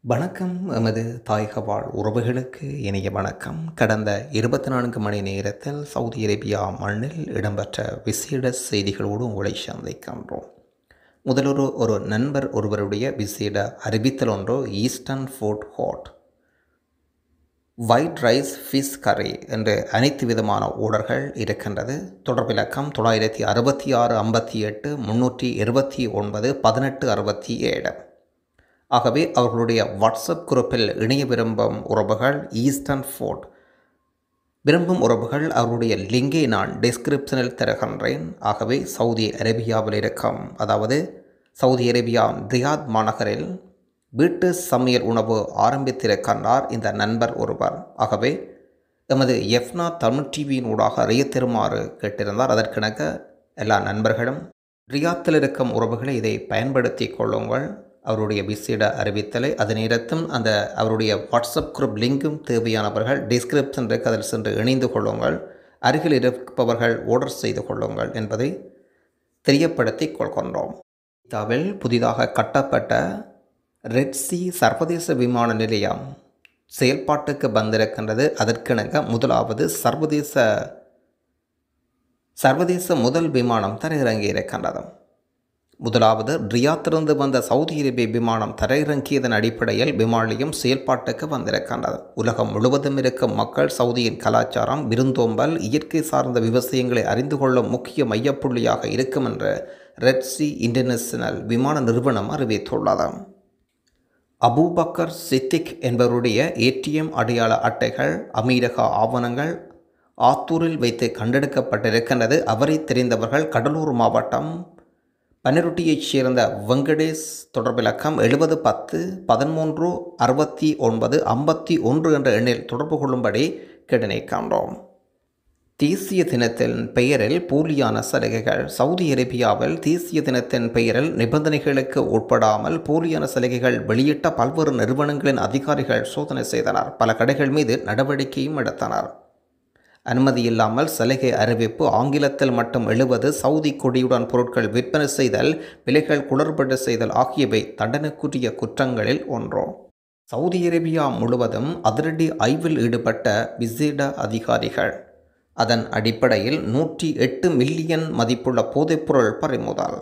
வணக்கம் எமது தாயக வாழ் உறவுகளுக்கு இனிய வணக்கம் கடந்த இருபத்தி நான்கு மணி நேரத்தில் சவுதி அரேபியா மண்ணில் இடம்பெற்ற விசேட செய்திகளோடு உங்களை சந்திக்கின்றோம் முதலொரு ஒரு நண்பர் ஒருவருடைய விசேட அறிவித்தல் ஒன்று eastern food hot white rice fish கறி என்று அனைத்து விதமான ஓடர்கள் இருக்கின்றது தொடர்பிலக்கம் தொள்ளாயிரத்தி அறுபத்தி ஆறு ஐம்பத்தி எட்டு முன்னூற்றி இருபத்தி ஒன்பது பதினெட்டு அறுபத்தி ஏழு ஆகவே அவர்களுடைய வாட்ஸ்அப் குரூப்பில் இணைய விரும்பும் உறவுகள் ஈஸ்டர்ன் ஃபோர்ட் விரும்பும் உறவுகள் அவருடைய லிங்கை நான் டிஸ்கிரிப்ஷனில் தருகின்றேன் ஆகவே சவுதி அரேபியாவில் இருக்கும் அதாவது சவுதி அரேபியா ரியாத் மாநகரில் வீட்டு சமையல் உணவு ஆரம்பித்திருக்கின்றார் இந்த நண்பர் ஒருவர் ஆகவே எமது எஃப்னா தமிழ் டிவியின் ஊடாக அறியத்தருமாறு கேட்டிருந்தார் அதற்கிணக்க எல்லா நண்பர்களும் ரியாத்தில் இருக்கும் உறவுகளை இதை பயன்படுத்தி கொள்ளுங்கள் அவருடைய விசேட அறிவித்தலை அது நேரத்தும் அந்த அவருடைய வாட்ஸ்அப் குரூப் லிங்கும் தேவையானவர்கள் டிஸ்கிரிப்ஷன் இருக்கு அதில் சென்று இணைந்து கொள்ளுங்கள் அருகில் இருப்பவர்கள் ஆர்டர் செய்து கொள்ளுங்கள் என்பதை தெரியப்படுத்தி கொள்கின்றோம் இத்தாவில் புதிதாக கட்டப்பட்ட ரெட்சி சர்வதேச விமான நிலையம் செயல்பாட்டுக்கு வந்திருக்கின்றது அதற்கிணங்க முதலாவது சர்வதேச சர்வதேச முதல் விமானம் தரையிறங்கி இருக்கின்றது முதலாவது ரியாத்திலிருந்து வந்த சவுதி அரேபிய விமானம் தரையிறங்கியதன் அடிப்படையில் விமானியம் செயல்பாட்டுக்கு வந்திருக்கின்றது உலகம் முழுவதும் இருக்கும் மக்கள் சவுதியின் கலாச்சாரம் விருந்தோம்பல் இயற்கை சார்ந்த விவசாயங்களை அறிந்து கொள்ளும் முக்கிய மையப்புள்ளியாக இருக்கும் என்று ரெட்சி இன்டர்நேஷனல் விமான நிறுவனம் அறிவித்துள்ளது அபூபக்கர் சித்திக் என்பவருடைய ஏடிஎம் அடையாள அட்டைகள் அமீரக ஆவணங்கள் ஆத்தூரில் வைத்து கண்டெடுக்கப்பட்டிருக்கின்றது அவரை தெரிந்தவர்கள் கடலூர் மாவட்டம் பன்னிருட்டியைச் சேர்ந்த வெங்கடேஷ் தொடர்பிலக்கம் எழுபது பத்து பதிமூன்று அறுபத்தி ஒன்பது ஐம்பத்தி ஒன்று என்ற எண்ணில் தொடர்பு கொள்ளும்படி கெடனை காண்றோம் தேசிய தினத்தின் பெயரில் போலியான சலுகைகள் சவுதி அரேபியாவில் தேசிய தினத்தின் பெயரில் நிபந்தனைகளுக்கு உட்படாமல் போலியான சலுகைகள் வெளியிட்ட பல்வேறு நிறுவனங்களின் அதிகாரிகள் சோதனை செய்தனர் பல கடைகள் மீது நடவடிக்கையும் எடுத்தனர் அனுமதி இல்லாமல் சலுகை அறிவிப்பு ஆங்கிலத்தில் மட்டும் எழுவது சவுதி கொடியுடன் பொருட்கள் விற்பனை செய்தல் விலைகள் குளறுபட செய்தல் ஆகியவை தண்டனைக்குரிய குற்றங்களில் ஒன்றோ சவுதி அரேபியா முழுவதும் அதிரடி ஆய்வில் ஈடுபட்ட விசேட அதிகாரிகள் அதன் அடிப்படையில் நூற்றி எட்டு மில்லியன் மதிப்புள்ள போதைப்பொருள் பறிமுதல்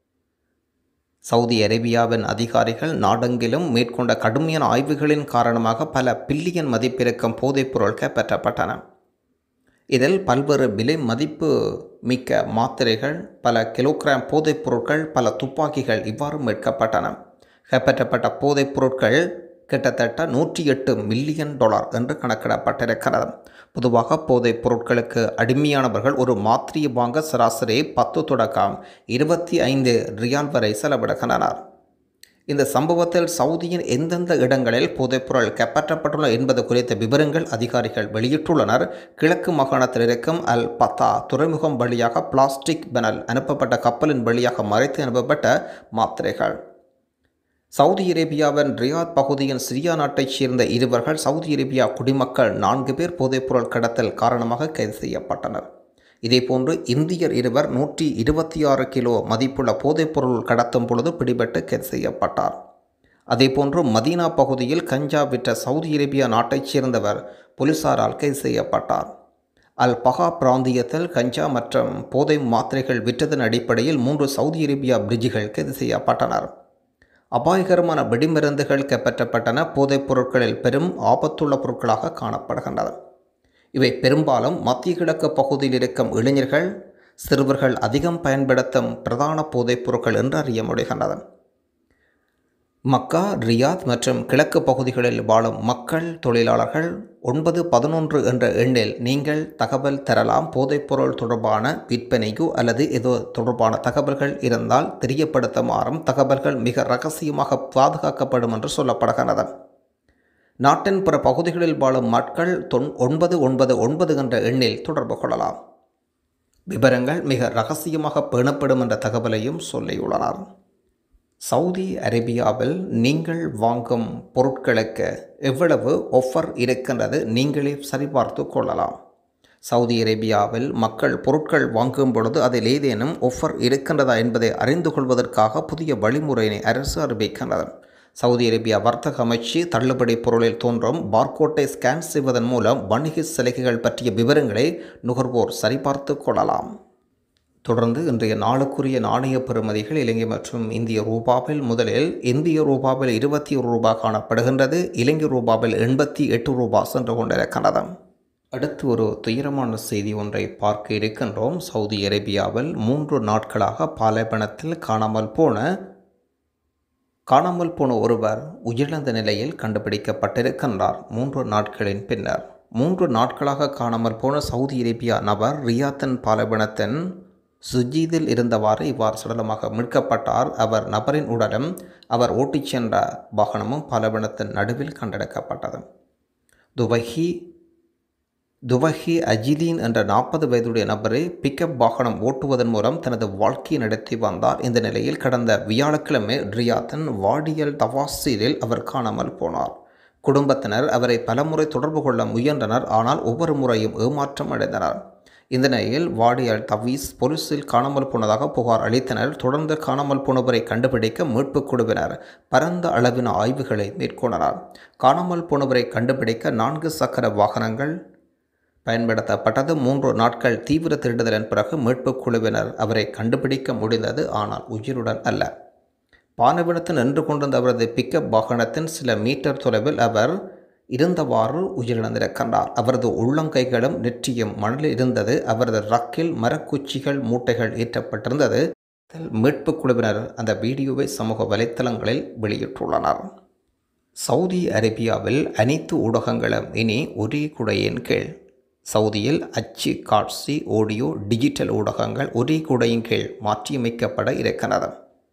சவுதி அரேபியாவின் அதிகாரிகள் நாடெங்கிலும் மேற்கொண்ட கடுமையான ஆய்வுகளின் காரணமாக பல பில்லியன் மதிப்பிருக்கும் போதைப்பொருள் கைப்பற்றப்பட்டன இதில் பல்வேறு விலை மதிப்பு மிக்க மாத்திரைகள் பல கிலோகிராம் போதைப் பொருட்கள் பல துப்பாக்கிகள் இவ்வாறு மீட்கப்பட்டன கைப்பற்றப்பட்ட போதைப் பொருட்கள் கிட்டத்தட்ட நூற்றி எட்டு மில்லியன் டாலர் என்று கணக்கிடப்பட்டிருக்கிறது பொதுவாக போதைப் பொருட்களுக்கு அடிமையானவர்கள் ஒரு மாத்திரையை வாங்க சராசரி பத்து தொடக்கம் இருபத்தி ஐந்து ரியால் வரை செலவிடுகின்றனர் இந்த சம்பவத்தில் சவுதியின் எந்தெந்த இடங்களில் போதைப்பொருள் கைப்பற்றப்பட்டுள்ள என்பது குறித்த விவரங்கள் அதிகாரிகள் வெளியிட்டுள்ளனர் கிழக்கு மாகாணத்தில் இருக்கும் அல் பத்தா துறைமுகம் வழியாக பிளாஸ்டிக் பெனல் அனுப்பப்பட்ட கப்பலின் வழியாக மறைத்து அனுப்பப்பட்ட மாத்திரைகள் சவுதி அரேபியாவின் ரியாத் பகுதியின் சிரியா நாட்டைச் சேர்ந்த இருவர்கள் சவுதி அரேபியா குடிமக்கள் நான்கு பேர் போதைப்பொருள் கடத்தல் காரணமாக கைது செய்யப்பட்டனர் இதேபோன்று இந்தியர் இருவர் நூற்றி இருபத்தி ஆறு கிலோ மதிப்புள்ள போதைப்பொருள் கடத்தும் பொழுது பிடிபட்டு கைது செய்யப்பட்டார் அதேபோன்று மதீனா பகுதியில் கஞ்சா விற்ற சவுதி அரேபியா நாட்டைச் சேர்ந்தவர் போலீசாரால் கைது செய்யப்பட்டார் அல் பஹா பிராந்தியத்தில் கஞ்சா மற்றும் போதை மாத்திரைகள் விற்றதன் அடிப்படையில் மூன்று சவுதி அரேபியா பிரிட்ஜுகள் கைது செய்யப்பட்டனர் அபாயகரமான வெடிமருந்துகள் கைப்பற்றப்பட்டன போதைப் பொருட்களில் பெரும் ஆபத்துள்ள பொருட்களாக காணப்படுகின்றன இவை பெரும்பாலும் மத்திய கிழக்கு பகுதியில் இருக்கும் இளைஞர்கள் சிறுவர்கள் அதிகம் பயன்படுத்தும் பிரதான போதைப் பொருட்கள் என்று அறிய முடிகின்றது மக்கா ரியாத் மற்றும் கிழக்கு பகுதிகளில் வாழும் மக்கள் தொழிலாளர்கள் ஒன்பது பதினொன்று என்ற எண்ணில் நீங்கள் தகவல் தரலாம் போதைப்பொருள் தொடர்பான விற்பனையோ அல்லது ஏதோ தொடர்பான தகவல்கள் இருந்தால் தெரியப்படுத்துமாறும் தகவல்கள் மிக ரகசியமாக பாதுகாக்கப்படும் என்று சொல்லப்படுகிறது நாட்டின் பிற பகுதிகளில் வாழும் மக்கள் தொன் ஒன்பது ஒன்பது ஒன்பது என்ற எண்ணில் தொடர்பு கொள்ளலாம் விவரங்கள் மிக ரகசியமாக பேணப்படும் என்ற தகவலையும் சொல்லியுள்ளனர் சவுதி அரேபியாவில் நீங்கள் வாங்கும் பொருட்களுக்கு எவ்வளவு ஒஃபர் இருக்கின்றது நீங்களே சரிபார்த்து கொள்ளலாம் சவுதி அரேபியாவில் மக்கள் பொருட்கள் வாங்கும் பொழுது அதில் ஏதேனும் ஒஃபர் இருக்கின்றதா என்பதை அறிந்து கொள்வதற்காக புதிய வழிமுறையினை அரசு அறிவிக்கின்றது சவுதி அரேபியா வர்த்தக அமைச்சு தள்ளுபடி பொருளில் தோன்றும் பார்கோட்டை ஸ்கேன் செய்வதன் மூலம் வணிக சலுகைகள் பற்றிய விவரங்களை நுகர்வோர் சரிபார்த்து கொள்ளலாம் தொடர்ந்து இன்றைய நாளுக்குரிய நாணய பெறுமதிகள் இலங்கை மற்றும் இந்திய ரூபாவில் முதலில் இந்திய ரூபாவில் இருபத்தி ஒரு ரூபாய் காணப்படுகின்றது இலங்கை ரூபாவில் எண்பத்தி எட்டு ரூபாய் சென்று கொண்டிருக்கிறது அடுத்து ஒரு துயரமான செய்தி ஒன்றை பார்க்க இருக்கின்றோம் சவுதி அரேபியாவில் மூன்று நாட்களாக பாலைவனத்தில் காணாமல் போன காணாமல் போன ஒருவர் உயிரிழந்த நிலையில் கண்டுபிடிக்கப்பட்டிருக்கின்றார் மூன்று நாட்களின் பின்னர் மூன்று நாட்களாக காணாமல் போன சவுதி அரேபியா நபர் ரியாத்தன் பாலைவனத்தின் சுஜீதில் இருந்தவாறு இவ்வாறு சடலமாக மீட்கப்பட்டார் அவர் நபரின் உடலும் அவர் ஓட்டிச் சென்ற வாகனமும் பாலைவனத்தின் நடுவில் கண்டெடுக்கப்பட்டது துவஹி துவஹி அஜிதீன் என்ற நாற்பது வயதுடைய நபரை பிக்கப் வாகனம் ஓட்டுவதன் மூலம் தனது வாழ்க்கையை நடத்தி வந்தார் இந்த நிலையில் கடந்த வியாழக்கிழமை ரியாத்தன் வாடியல் தவாசீரில் அவர் காணாமல் போனார் குடும்பத்தினர் அவரை பலமுறை தொடர்பு கொள்ள முயன்றனர் ஆனால் ஒவ்வொரு முறையும் ஏமாற்றம் அடைந்தனர் இந்த நிலையில் வாடியல் தவீஸ் போலீசில் காணாமல் போனதாக புகார் அளித்தனர் தொடர்ந்து காணாமல் போனவரை கண்டுபிடிக்க மீட்புக் குழுவினர் பரந்த அளவின ஆய்வுகளை மேற்கொண்டனர் காணாமல் போனவரை கண்டுபிடிக்க நான்கு சக்கர வாகனங்கள் பயன்படுத்தப்பட்டது மூன்று நாட்கள் தீவிர தேடுதலின் பிறகு மீட்புக் குழுவினர் அவரை கண்டுபிடிக்க முடிந்தது ஆனால் உயிருடன் அல்ல பானவிடத்தில் நின்று கொண்டிருந்த அவரது பிக்கப் வாகனத்தின் சில மீட்டர் தொலைவில் அவர் இருந்தவாறு உயிரிழந்திருக்கின்றார் அவரது உள்ளங்கைகளும் நெற்றியும் மணலில் இருந்தது அவரது ரக்கில் மரக்குச்சிகள் மூட்டைகள் ஏற்றப்பட்டிருந்தது மீட்புக் குழுவினர் அந்த வீடியோவை சமூக வலைத்தளங்களில் வெளியிட்டுள்ளனர் சவுதி அரேபியாவில் அனைத்து ஊடகங்களும் இனி ஒரே குடையின் கீழ் சவுதியில் அச்சு காட்சி ஆடியோ டிஜிட்டல் ஊடகங்கள் ஒரே குடையின் கீழ் மாற்றியமைக்கப்பட இருக்கிறது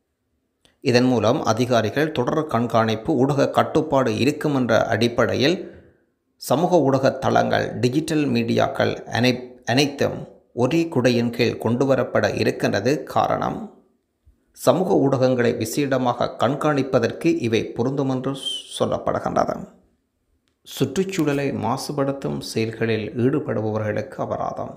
இதன் மூலம் அதிகாரிகள் தொடர் கண்காணிப்பு ஊடக கட்டுப்பாடு இருக்கும் என்ற அடிப்படையில் சமூக ஊடக தளங்கள் டிஜிட்டல் மீடியாக்கள் அனை அனைத்தும் ஒரே குடையின் கீழ் கொண்டுவரப்பட இருக்கின்றது காரணம் சமூக ஊடகங்களை விசேடமாக கண்காணிப்பதற்கு இவை பொருந்தும் என்று சொல்லப்படுகின்றது சுற்றுச்சூழலை மாசுபடுத்தும் செயல்களில் ஈடுபடுபவர்களுக்கு அபராதம்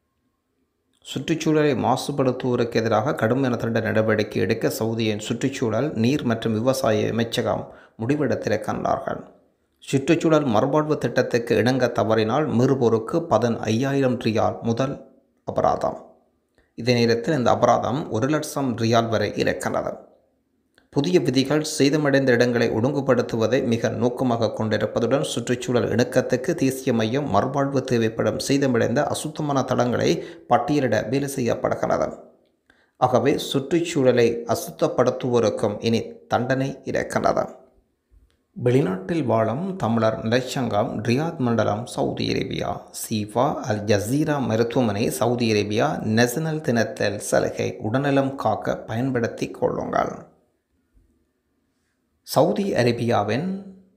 சுற்றுச்சூழலை மாசுபடுத்துவோருக்கு எதிராக கடுமையான தண்ட நடவடிக்கை எடுக்க சவுதியின் சுற்றுச்சூழல் நீர் மற்றும் விவசாய அமைச்சகம் முடிவெடுத்திருக்கின்றார்கள் சுற்றுச்சூழல் மறுவாழ்வு திட்டத்துக்கு இணங்க தவறினால் மீறுவோருக்கு பதின் ஐயாயிரம் ரியால் முதல் அபராதம் இதே நேரத்தில் இந்த அபராதம் ஒரு லட்சம் ரியால் வரை இருக்கின்றது புதிய விதிகள் சேதமடைந்த இடங்களை ஒழுங்குபடுத்துவதை மிக நோக்கமாக கொண்டிருப்பதுடன் சுற்றுச்சூழல் இணக்கத்துக்கு தேசிய மையம் மறுவாழ்வு தேவைப்படும் சேதமடைந்த அசுத்தமான தளங்களை பட்டியலிட வேலை செய்யப்படுகிறது ஆகவே சுற்றுச்சூழலை அசுத்தப்படுத்துவோருக்கும் இனி தண்டனை இருக்கின்றது வெளிநாட்டில் வாழும் தமிழர் நிலைச்சங்கம் ரியாத் மண்டலம் சவுதி அரேபியா சீஃபா அல் ஜசீரா மருத்துவமனை சவுதி அரேபியா நேஷனல் தினத்தில் சலுகை உடல்நலம் காக்க பயன்படுத்தி கொள்ளுங்கள் சவுதி அரேபியாவின்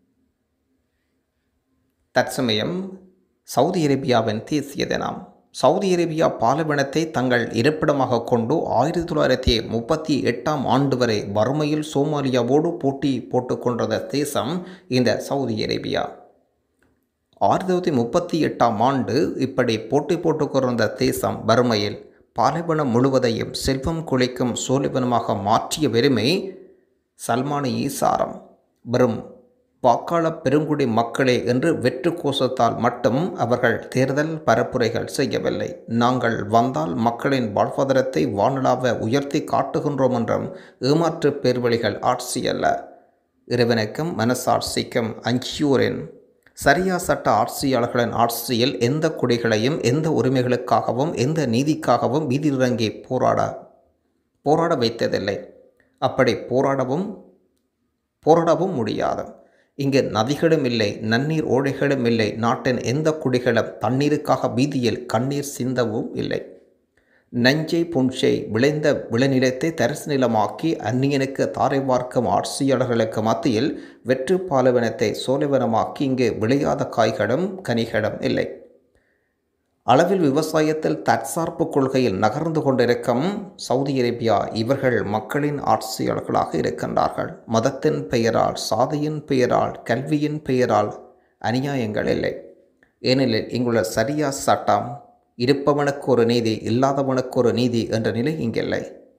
தற்சமயம் சவுதி அரேபியாவின் தேசிய தினம் சவுதி அரேபியா பாலைவனத்தை தங்கள் இருப்பிடமாக கொண்டு ஆயிரத்தி தொள்ளாயிரத்தி முப்பத்தி எட்டாம் ஆண்டு வரை வறுமையில் சோமாலியாவோடு போட்டி போட்டுக்கொண்டிருந்த தேசம் இந்த சவுதி அரேபியா ஆயிரத்தி தொள்ளாயிரத்தி முப்பத்தி எட்டாம் ஆண்டு இப்படி போட்டி போட்டுக்கொண்டிருந்த தேசம் வறுமையில் பாலைவனம் முழுவதையும் செல்வம் குலைக்கும் சோலைவனமாக மாற்றிய பெருமை சல்மானி ஈசாரம் வெறும் வாக்காள பெருங்குடி மக்களே என்று வெற்று கோஷத்தால் மட்டும் அவர்கள் தேர்தல் பரப்புரைகள் செய்யவில்லை நாங்கள் வந்தால் மக்களின் வாழ்வாதாரத்தை வானலாவ உயர்த்தி காட்டுகின்றோம் என்றும் ஏமாற்று பேர்வழிகள் ஆட்சி அல்ல இறைவனுக்கும் மனசாட்சிக்கும் அஞ்சியோரின் சரியா சட்ட ஆட்சியாளர்களின் ஆட்சியில் எந்த குடிகளையும் எந்த உரிமைகளுக்காகவும் எந்த நீதிக்காகவும் வீதியிறங்கி போராட போராட வைத்ததில்லை அப்படி போராடவும் போராடவும் முடியாது இங்கு நதிகளும் இல்லை நன்னீர் ஓடைகளும் இல்லை நாட்டின் எந்த குடிகளும் தண்ணீருக்காக வீதியில் கண்ணீர் சிந்தவும் இல்லை நஞ்சை புன்சை விளைந்த விளைநிலத்தை தரிசு நிலமாக்கி அந்நியனுக்கு தாரை பார்க்கும் ஆட்சியாளர்களுக்கு மத்தியில் வெற்று பாலைவனத்தை சோலைவனமாக்கி இங்கு விளையாத காய்களும் கனிகளும் இல்லை அளவில் விவசாயத்தில் தற்சார்பு கொள்கையில் நகர்ந்து கொண்டிருக்கும் சவுதி அரேபியா இவர்கள் மக்களின் ஆட்சியாளர்களாக இருக்கின்றார்கள் மதத்தின் பெயரால் சாதியின் பெயரால் கல்வியின் பெயரால் அநியாயங்கள் இல்லை ஏனெனில் இங்குள்ள சரியா சட்டம் இருப்பவனுக்கு ஒரு நீதி இல்லாதவனுக்கு ஒரு நீதி என்ற நிலை இங்கில்லை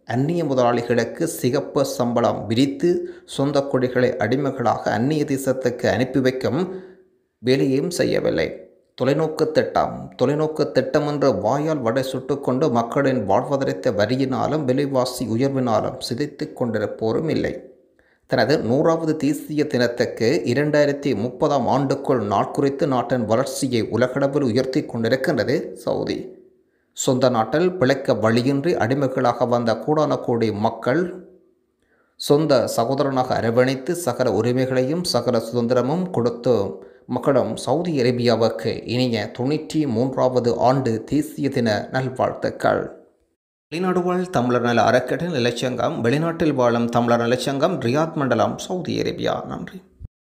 அந்நிய முதலாளிகளுக்கு சிகப்பு சம்பளம் விரித்து சொந்த கொடிகளை அடிமைகளாக அந்நிய தேசத்துக்கு அனுப்பி வைக்கும் வேலையும் செய்யவில்லை தொலைநோக்கு திட்டம் தொலைநோக்கு திட்டம் என்று வாயால் வடை சுட்டுக்கொண்டு மக்களின் வாழ்வதறித்த வரியினாலும் விலைவாசி உயர்வினாலும் சிதைத்து கொண்டிருப்போரும் இல்லை தனது நூறாவது தேசிய தினத்துக்கு இரண்டாயிரத்தி முப்பதாம் ஆண்டுக்குள் நாள் குறித்து நாட்டின் வளர்ச்சியை உலகளவில் உயர்த்தி கொண்டிருக்கின்றது சவுதி சொந்த நாட்டில் பிழைக்க வழியின்றி அடிமைகளாக வந்த கூடான கோடி மக்கள் சொந்த சகோதரனாக அரவணைத்து சகல உரிமைகளையும் சகல சுதந்திரமும் கொடுத்து மக்களும் சவுதி அரேபியாவுக்கு இனிய தொண்ணூற்றி மூன்றாவது ஆண்டு தேசிய தின நல்வாழ்த்துக்கள் வெளிநாடு வாழ் தமிழர் நல அறக்கட்டளை நிலச்சங்கம் வெளிநாட்டில் வாழும் தமிழர் நிலச்சங்கம் ரியாத் மண்டலம் சவுதி அரேபியா நன்றி